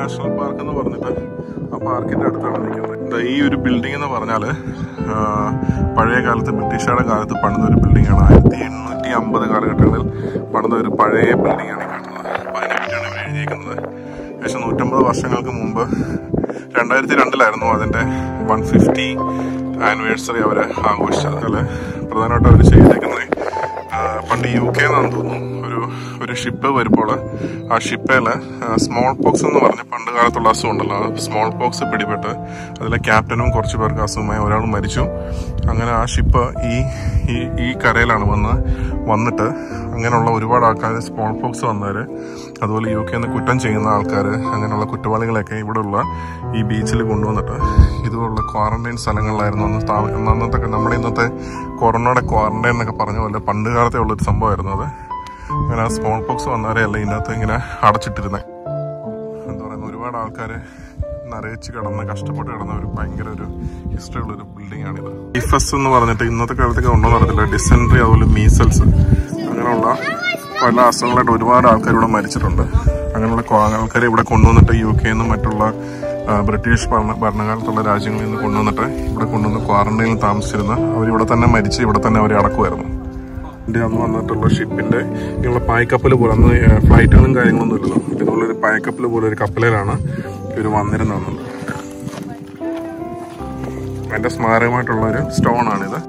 National park എന്ന് പറഞ്ഞിട്ട് ആ പാർക്കിന്റെ അടുത്താണ് നിൽക്കുന്നത് ദാ ഈ ഒരു ബിൽഡിംഗ് എന്ന് പറഞ്ഞാല് ആ, പഴയ കാലത്ത് ബ്രിട്ടീഷുകാരുടെ കാലത്ത് പണിത ഒരു ബിൽഡിംഗ് ആണ് ആയിരത്തി എണ്ണൂറ്റി അമ്പത് കാലഘട്ടങ്ങളിൽ പണിത ഒരു പഴയ ബിൽഡിംഗ് ആണ് ഈ കാണുന്നത് അപ്പൊ അതിനെ പറ്റിയാണ് ഇവർ എഴുതിയിരിക്കുന്നത് ഏകദേശം നൂറ്റമ്പത് വർഷങ്ങൾക്ക് മുമ്പ് രണ്ടായിരത്തി രണ്ടിലായിരുന്നു അതിന്റെ വൺ ഫിഫ്റ്റി ആനിവേഴ്സറി അവര് ആഘോഷിച്ചത് അതില് പ്രധാനമായിട്ട് അവർ ചെയ്തേക്കുന്നത് ആ, പണ്ട് യു കെ എന്നാന്ന് തോന്നുന്നു ഒരു ഒരു ഷിപ്പ് വരുമ്പോൾ ആ ഷിപ്പേല് സ്മോൾ പോക്സ് എന്ന് പറഞ്ഞ് പണ്ട് കാലത്തുള്ള അസുഖം ഉണ്ടല്ലോ ആ സ്മോൾ പോക്സ് പിടിപെട്ട് അതിലെ ക്യാപ്റ്റനും കുറച്ച് പേർക്ക് അസുഖമായി ഒരാൾ മരിച്ചു അങ്ങനെ ആ ഷിപ്പ് ഈ ഈ ഈ കരയിലാണ് വന്ന് വന്നിട്ട് അങ്ങനെയുള്ള ഒരുപാട് ആൾക്കാർ സ്മോൾ പോക്സ് വന്നവര് അതുപോലെ യു കെ നിന്ന് കുറ്റം ചെയ്യുന്ന ആൾക്കാർ അങ്ങനെയുള്ള കുറ്റവാളികളെയൊക്കെ ഇവിടെയുള്ള ഈ ബീച്ചിൽ കൊണ്ടുവന്നിട്ട് ഇതുപോലുള്ള ക്വാറന്റൈൻ സ്ഥലങ്ങളിലായിരുന്നു അന്ന് താമ- അന്നത്തെ നമ്മുടെ ഇന്നത്തെ കൊറോണയുടെ ക്വാറന്റൈൻ എന്നൊക്കെ പറഞ്ഞ പോലെ പണ്ട് കാലത്തെ ഉള്ളൊരു സംഭവമായിരുന്നു അത് അങ്ങനെ ആ സ്മോൾ പോക്സ് വന്നവരെയല്ല ഇതിനകത്ത് ഇങ്ങനെ അടച്ചിട്ടിരുന്നത് എന്താ പറയുക ഒരുപാട് ആൾക്കാർ നരയിച്ച് കിടന്ന് കഷ്ടപ്പെട്ട് കിടന്ന ഒരു ഭയങ്കര ഒരു ഹിസ്റ്ററി ഉള്ള ഒരു ബിൽഡിംഗ് ആണിത് ഇഫസ് എന്ന് പറഞ്ഞിട്ട് ഇന്നത്തെ കാലത്തൊക്കെ ഉണ്ടോ നടത്തില്ല ഡിസെൻട്രി അതുപോലെ മീസൽസ് അങ്ങനെയുള്ള പല അസുഖങ്ങളായിട്ട് ഒരുപാട് ആൾക്കാർ ഇവിടെ മരിച്ചിട്ടുണ്ട് അങ്ങനെയുള്ള ആൾക്കാരെ ഇവിടെ കൊണ്ടുവന്നിട്ട് യു കെ നിന്നും മറ്റുള്ള ആ, ബ്രിട്ടീഷ് ഭരണ ഭരണകാലത്തുള്ള രാജ്യങ്ങളിൽ നിന്ന് കൊണ്ടുവന്നിട്ട് ഇവിടെ കൊണ്ടുവന്ന് ക്വാറന്റൈനിൽ താമസിച്ചിരുന്ന അവരിവിടെ തന്നെ മരിച്ച് ഇവിടെ തന്നെ അവരെ അടക്കുമായിരുന്നു ഇതിന്റെ അന്ന് വന്നിട്ടുള്ള ഷിപ്പിന്റെ ഇങ്ങനെയുള്ള പായ്ക്കപ്പൽ പോലെ അന്ന് ഫ്ലൈറ്റുകളും കാര്യങ്ങളൊന്നും ഇല്ലല്ലോ ഇതുപോലെ ഒരു പായ്ക്കപ്പൽ പോലെ ഒരു കപ്പലിലാണ് ഇവർ വന്നിരുന്നത് അതിന്റെ സ്മാരകമായിട്ടുള്ള ഒരു സ്റ്റോൺ ആണിത്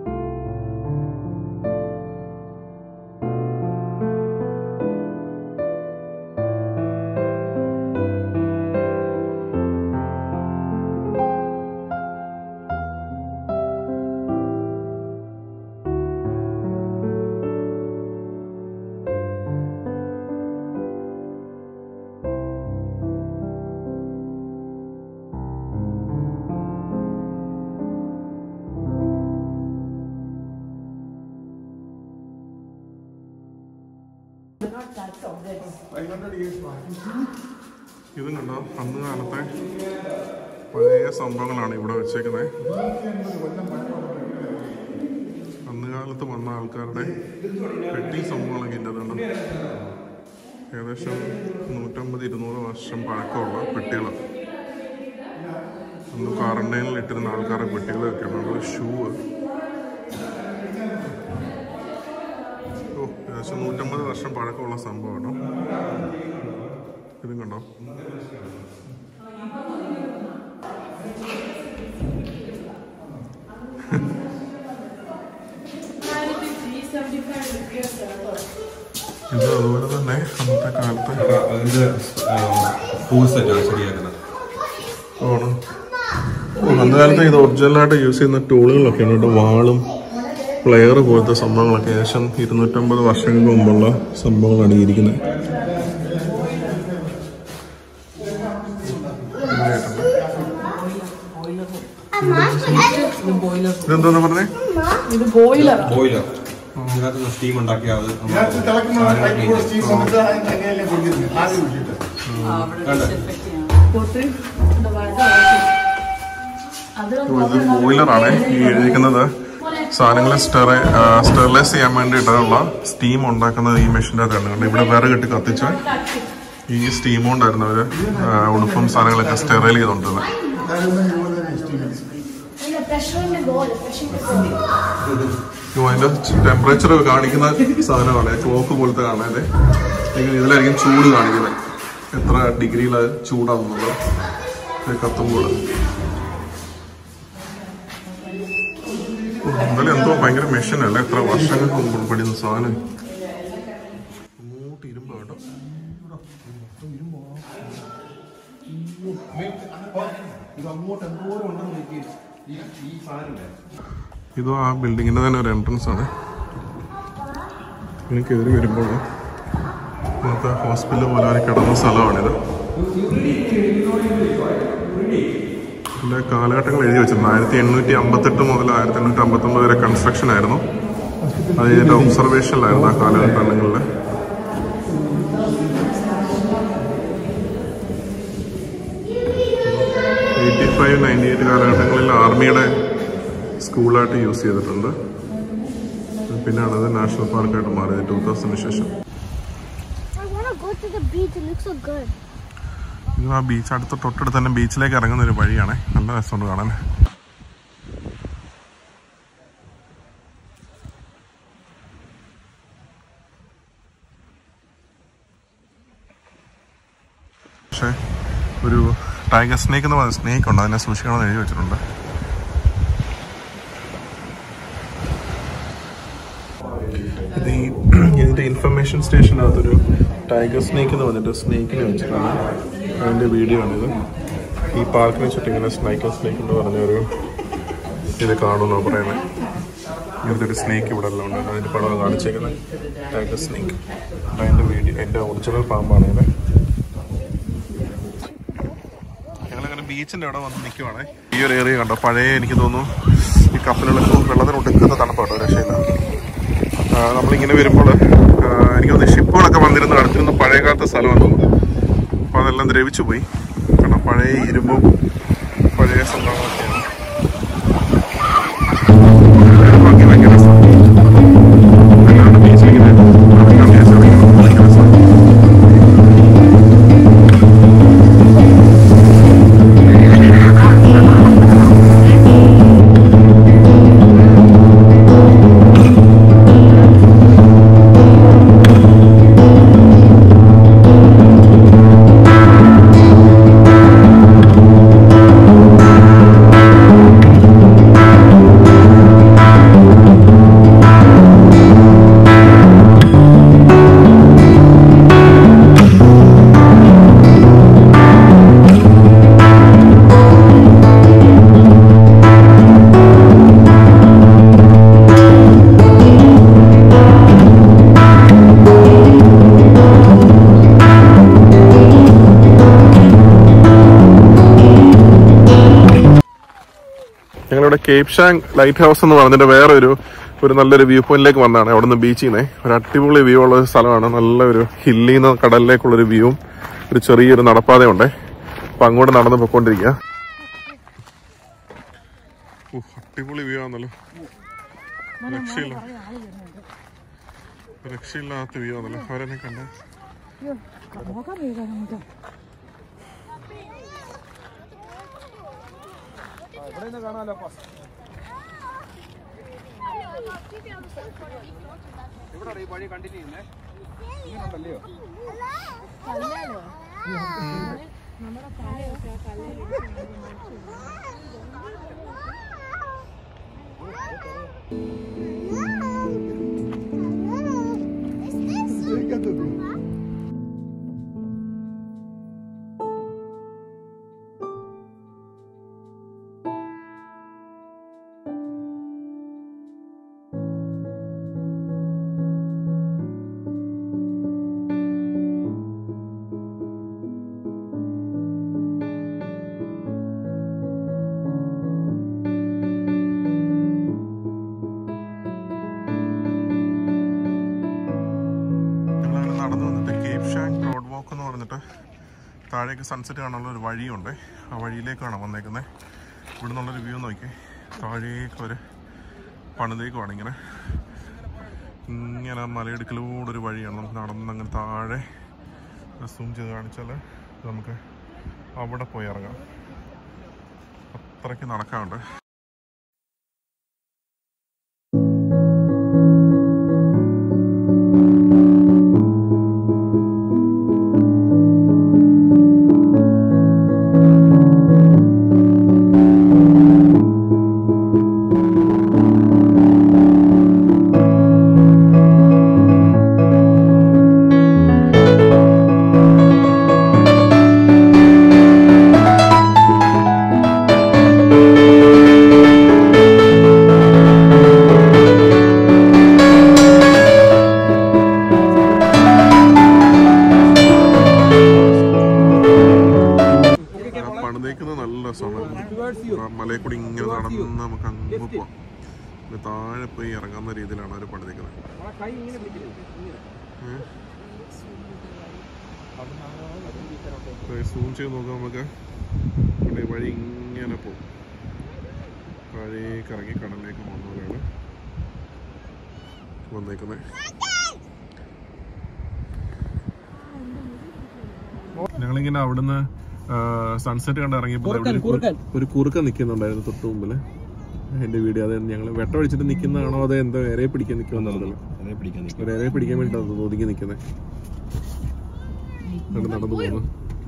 ഇതും കണ്ടോ അന്ന് കാലത്തെ പഴയ സംഭവങ്ങളാണ് ഇവിടെ വെച്ചേക്കുന്നത് അന്ന് കാലത്ത് വന്ന ആൾക്കാരുടെ പെട്ടി സംഭവങ്ങളൊക്കെ ഇതിൻ്റെ അതുകൊണ്ട് ഏകദേശം നൂറ്റമ്പത് ഇരുന്നൂറ് വർഷം പഴക്കമുള്ള പെട്ടികളാണ് അന്ന് ക്വാറന്റൈനിൽ ഇട്ടിരുന്ന ആൾക്കാരുടെ പെട്ടികളൊക്കെയാണ് അതുപോലെ ഷൂ ഓ ഏകദേശം നൂറ്റമ്പത് വർഷം പഴക്കമുള്ള സംഭവമാണ് ഇതും കണ്ടോ ഇത് അതുപോലെ തന്നെ അന്നത്തെ കാലത്ത് അതിന്റെ ടൂൾ സെറ്റാണ് ശരിയാക്കുന്നത് ആണ് ഓ അന്ന് കാലത്ത് ഇത് ഒറിജിനലായിട്ട് യൂസ് ചെയ്യുന്ന ടൂളുകളൊക്കെ ഉണ്ട് കേട്ടോ വാളും പ്ലെയർ പോലത്തെ സംഭവങ്ങളൊക്കെ ഏകദേശം ഇരുന്നൂറ്റമ്പത് വർഷങ്ങൾക്ക് മുമ്പുള്ള സംഭവങ്ങളാണ് ഈ ഇരിക്കുന്നത് ഇതെന്താ പറഞ്ഞേ ഇത് ബോയിലർ ബോയിലർ ഇതിനകത്ത് സ്റ്റീം ഉണ്ടാക്കിയ അത് ഇതിനകത്ത് തിളക്കുമ്പോൾ അതിൽ കൂടെ സ്റ്റീം വന്നിട്ട് അതിന്റെ അങ്ങനെയല്ലേ കുടിക്കുന്നത് ആദ്യം കുടിച്ചിട്ട് ഇത് ബോയിലറാണ് ഈ എഴുതിയിരിക്കുന്നത് സാധനങ്ങളെ സ്റ്റെറ സ്റ്റെറിലൈസ് ചെയ്യാൻ വേണ്ടിയിട്ടുള്ള സ്റ്റീം ഉണ്ടാക്കുന്നത് ഈ മെഷീൻ്റെ അകത്താണ് ഇവിടെ വിറക് കെട്ടി കത്തിച്ച് ഈ സ്റ്റീം കൊണ്ടായിരുന്നു അവര് ആ, ഉടുപ്പും സാധനങ്ങളൊക്കെ സ്റ്റെറൈൽ ചെയ്തോണ്ടിരുന്നത് പ്രഷർ ബോൾ പ്രഷർ ഇപ്പൊ അതിന്റെ ടെമ്പറേച്ചർ കാണിക്കുന്ന സാധനമാണ് ക്ലോക്ക് പോലത്തെ കാണാതെ ഇതിലായിരിക്കും ചൂട് കാണിക്കുന്നത് എത്ര ഡിഗ്രിയിൽ ചൂടാവുന്നുള്ളത് ഇത് കത്തുമ്പോൾ ഓ, എന്തായാലും എന്തോ ഭയങ്കര മെഷീൻ അല്ലേ എത്ര വർഷങ്ങൾക്ക് മുമ്പ് പഠിക്കുന്ന സാധനം അങ്ങോട്ട് ഇരുമ്പ് കേട്ടോ ഇത് അങ്ങോട്ട് എന്തോരം ഉണ്ടെന്ന് നോക്കി ഈ ഈ സാധനം ഇതും ആ ബിൽഡിങ്ങിന്റെ തന്നെ ഒരു എൻട്രൻസ് ആണ് ഇങ്ങനെ കയറി വരുമ്പോൾ ഇന്നത്തെ ഹോസ്പിറ്റൽ പോലെ ഒരു കിടന്ന സ്ഥലമാണിത് ഇതിന്റെ കാലഘട്ടങ്ങൾ എഴുതി വെച്ചിട്ടുണ്ട് ആയിരത്തി എണ്ണൂറ്റി അമ്പത്തെട്ട് മുതൽ ആയിരത്തി എണ്ണൂറ്റി അമ്പത്തൊമ്പത് വരെ കൺസ്ട്രക്ഷൻ ആയിരുന്നു അത് ഇതിന്റെ ഒബ്സർവേഷനിലായിരുന്നു ആ കാലഘട്ടങ്ങളിൽ എയ്റ്റി ഫൈവ് നയൻറ്റി എയ്റ്റ് കാലഘട്ടങ്ങളിൽ ആർമിയുടെ സ്കൂളായിട്ട് യൂസ് ചെയ്തിട്ടുണ്ട് പിന്നാണ് അത് നാഷണൽ പാർക്കായിട്ട് മാറിയത് ടൂ തൗസൻഡിന് ശേഷം I want to go to the beach. It looks so good. ഇത് ആ ബീച്ച് അടുത്ത് തൊട്ടടുത്ത് തന്നെ ബീച്ചിലേക്ക് ഇറങ്ങുന്ന ഒരു വഴിയാണ് നല്ല രസമുണ്ട് കാണാൻ പക്ഷേ ഒരു ടൈഗർ സ്നേക്ക് എന്ന് പറയുന്ന സ്നേക്ക് ഉണ്ട് അതിനെ സൂക്ഷിക്കണമെന്ന് എഴുതി വെച്ചിട്ടുണ്ട് ഇത് ഈ ഇതിന്റെ ഇൻഫർമേഷൻ സ്റ്റേഷനകത്തൊരു ടൈഗർ സ്നേക്ക് എന്ന് പറഞ്ഞിട്ട് സ്നേക്കിനെ വെച്ചിട്ടാണ് അതിന്റെ വീഡിയോ ആണിത് ഈ പാർക്കിനെ ചുറ്റും ഇങ്ങനെ സ്നൈക്കർ സ്നേക്ക് എന്ന് പറഞ്ഞ ഒരു ഇത് കാണുമെന്നാണ് പറയുന്നത് ഇങ്ങനത്തെ ഒരു സ്നേക്ക് ഇവിടെ എല്ലാം ഉണ്ട് അതിന്റെ പടം കാണിച്ചേക്കുന്നത് ടൈഗർ സ്നേക്ക് അതിന്റെ വീഡിയോ അതിന്റെ ഒറിജിനൽ പാമ്പാണ് ഇത് ഞങ്ങളിങ്ങനെ ബീച്ചിന്റെ അവിടെ വന്ന് നിൽക്കുവാണ് ഈ ഒരു ഏരിയ കണ്ടോ പഴയ എനിക്ക് തോന്നുന്നു ഈ കപ്പലുകളൊക്കെ വെള്ളത്തിന് ഒടുക്കുന്ന തണുപ്പാട്ടോ രക്ഷയില്ല ആ, നമ്മളിങ്ങനെ വരുമ്പോൾ എനിക്ക് തോന്നുന്നു ഷിപ്പുകളൊക്കെ വന്നിരുന്ന് അടുത്തിരുന്ന പഴയ കാലത്തെ സ്ഥലമാണെന്ന് തോന്നുന്നു അപ്പോൾ അതെല്ലാം ദ്രവിച്ചു പോയി കാരണം പഴയ ഇരുമ്പും പഴയ സംഭവങ്ങളൊക്കെയാണ് ബാക്കി ഭയങ്കര രസമാണ്. അല്ലാണ്ട് ബീച്ചിലിങ്ങനെ നടക്കാൻ വിചാരിച്ചാൽ ഭയങ്കര രസമാണ്. ഞങ്ങളിവിടെ കേപ്പ് ഷാങ് ലൈറ്റ് ഹൗസ് എന്ന് പറഞ്ഞിട്ട് വേറെ ഒരു ഒരു നല്ലൊരു വ്യൂ പോയിന്റിലേക്ക് വന്നതാണ് അവിടെ നിന്ന് ബീച്ചിൽ നിന്ന് ഒരു അടിപൊളി വ്യൂ ഉള്ള ഒരു സ്ഥലമാണ് നല്ലൊരു ഹില്ലിൽ നിന്ന് കടലിലേക്കുള്ള ഒരു വ്യൂവും ഒരു ചെറിയൊരു നടപ്പാതയുണ്ട് അപ്പൊ അങ്ങോട്ട് നടന്ന് പൊക്കോണ്ടിരിക്കുക അടിപൊളി വ്യൂ ആണല്ലോ രക്ഷയില്ല രക്ഷയില്ലാത്ത വ്യൂ ആണല്ലോ അവരെന്നെ കണ്ട ഇവിടെ ഈ വഴി കണ്ടിന്യൂ ചെയ്യുന്നേ ഇങ്ങനെ ഉണ്ടല്ലയോ ഞങ്ങളങ്ങനെ നടന്നു വന്നിട്ട് കേപ്പ് ഷാങ് റോഡ് വാക്ക് എന്ന് പറഞ്ഞിട്ട് താഴേക്ക് സൺസെറ്റ് കാണാനുള്ള ഒരു വഴിയുണ്ട് ആ വഴിയിലേക്കാണ് വന്നേക്കുന്നത് ഇവിടെ നിന്നുള്ളൊരു വ്യൂ നോക്കി താഴേക്ക് ഒരു പണിതേക്കുവാണ് ഇങ്ങനെ ഇങ്ങനെ മലയിടുക്കിലൂടെ ഒരു വഴിയാണ് നമുക്ക് നടന്ന് അങ്ങനെ താഴെ സൂം ചെയ്ത് കാണിച്ചാൽ നമുക്ക് അവിടെ പോയി ഇറങ്ങാം അത്രയ്ക്ക് നടക്കാറുണ്ട് ആ പണിതേക്കുന്നത് നല്ല രസമാണ് ആ മലയിൽ കൂടി ഇങ്ങനെ നടന്ന് നമുക്ക് അങ്ങ് പോവാം ഇത് താഴെ പോയി ഇറങ്ങുന്ന രീതിയിലാണ് അവർ പണിതേക്കുന്നത് നമ്മളെ കൈ ഇങ്ങനെ പിടിക്കുന്നത് ഇങ്ങനെ സൂം ചെയ്ത് നോക്കാം നമുക്ക് ഇവിടെ ഈ വഴി ഇങ്ങനെ പോകും താഴേക്ക് ഇറങ്ങി കടലിലേക്ക് പോകുന്ന പോലെയാണ് വന്നേക്കുന്നത് ഞങ്ങളിങ്ങനെ അവിടുന്ന് സൺസെറ്റ് കണ്ട് ഇറങ്ങിയപ്പോൾ കുറുക്കൻ, ഇവിടെ ഒരു- കുറുക്കൻ. ഒരു കുറുക്കൻ നിൽക്കുന്നുണ്ടായിരുന്നു തൊട്ട് മുമ്പിൽ എന്റെ വീഡിയോ അത് ഞങ്ങൾ വെട്ടമടിച്ചിട്ട് നിൽക്കുന്നതാണോ അതോ എന്തോ ഇരയെ പിടിക്കാൻ നിൽക്കുമെന്നുള്ളതല്ല അതേ പിടിക്കാൻ നിൽക്കും ഒരു ഇരയെ പിടിക്കാൻ വേണ്ടിയിട്ടാണ് ഒതുങ്ങി നിൽക്കുന്നത് നടന്നു പോകുന്നു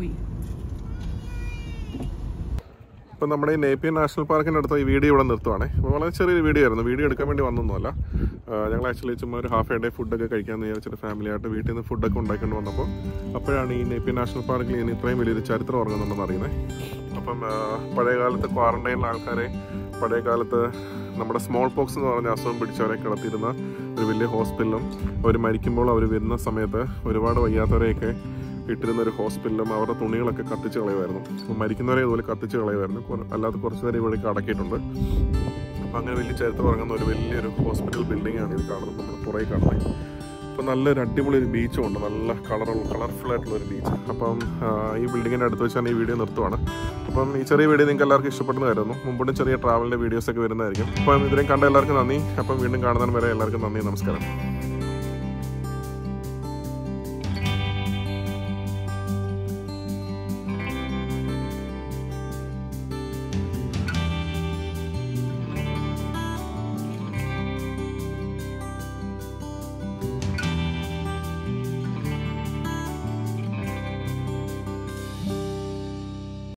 ഇപ്പം നമ്മുടെ ഈ നേപ്പിയൻ നാഷണൽ പാർക്കിൻ്റെ അടുത്ത് ഈ വീഡിയോ ഇവിടെ നിർത്തുവാണേ അപ്പോൾ വളരെ ചെറിയൊരു വീഡിയോ ആയിരുന്നു വീഡിയോ എടുക്കാൻ വേണ്ടി വന്നൊന്നുമല്ല ആ, ഞങ്ങൾ ആക്ച്വലി ചുമ്മാ ഒരു ഹാഫ് എ ഡേ ഫുഡൊക്കെ കഴിക്കാമെന്ന് വിചാരിച്ചിട്ട് ഫാമിലി ആയിട്ട് വീട്ടിൽ നിന്ന് ഫുഡൊക്കെ ഉണ്ടാക്കിക്കൊണ്ട് വന്നപ്പോൾ അപ്പോഴാണ് ഈ നേപ്പിയൻ നാഷണൽ പാർക്കിൽ ഇനി ഇത്രയും വലിയൊരു ചരിത്രം ഉറങ്ങുന്നുണ്ടെന്ന് അറിയുന്നത് അപ്പം ആ, പഴയ കാലത്ത് ക്വാറന്റൈനിലെ ആൾക്കാരെ പഴയ കാലത്ത് നമ്മുടെ സ്മോൾ പോക്സ് എന്ന് പറഞ്ഞ അസുഖം പിടിച്ചവരെ കിടത്തിയിരുന്ന ഒരു വലിയ ഹോസ്പിറ്റലും അവർ മരിക്കുമ്പോൾ അവർ വരുന്ന സമയത്ത് ഒരുപാട് വയ്യാത്തവരെയൊക്കെ ഇട്ടിരുന്ന ഒരു ഹോസ്പിറ്റലും അവരുടെ തുണികളൊക്കെ കത്തിച്ച് കളയുമായിരുന്നു അപ്പോൾ മരിക്കുന്നവരെ ഇതുപോലെ കത്തിച്ച് കളയുമായിരുന്നു കുറ- അല്ലാതെ കുറച്ച് പേരെ ഇവിടേക്ക് അടക്കിയിട്ടുണ്ട് അപ്പം അങ്ങനെ വലിയ ചരിത്രം ഇറങ്ങുന്ന ഒരു വലിയൊരു ഹോസ്പിറ്റൽ ബിൽഡിംഗ് ആണ് ഇത് കാണുന്നത് നമ്മൾ പുറകെ കാണുന്നത് അപ്പം നല്ലൊരു അടിപൊളി ഒരു ബീച്ചും ഉണ്ട് നല്ല കളറുള്ള കളർഫുൾ ആയിട്ടുള്ള ഒരു ബീച്ച് അപ്പം ആ, ഈ ബിൽഡിങ്ങിൻ്റെ അടുത്ത് വെച്ചാണ് ഈ വീഡിയോ നിർത്തുവാണ് അപ്പം ഈ ചെറിയ വീഡിയോ നിങ്ങൾക്ക് എല്ലാവർക്കും ഇഷ്ടപ്പെടുന്ന കരുതുന്നു മുമ്പോട്ടും ചെറിയ ട്രാവലിൻ്റെ വീഡിയോസ് ഒക്കെ വരുന്നതായിരിക്കും അപ്പം ഇതിനും കണ്ട എല്ലാവർക്കും നന്ദി അപ്പം വീണ്ടും കാണുന്നതിന് വരെ എല്ലാവർക്കും നന്ദി നമസ്കാരം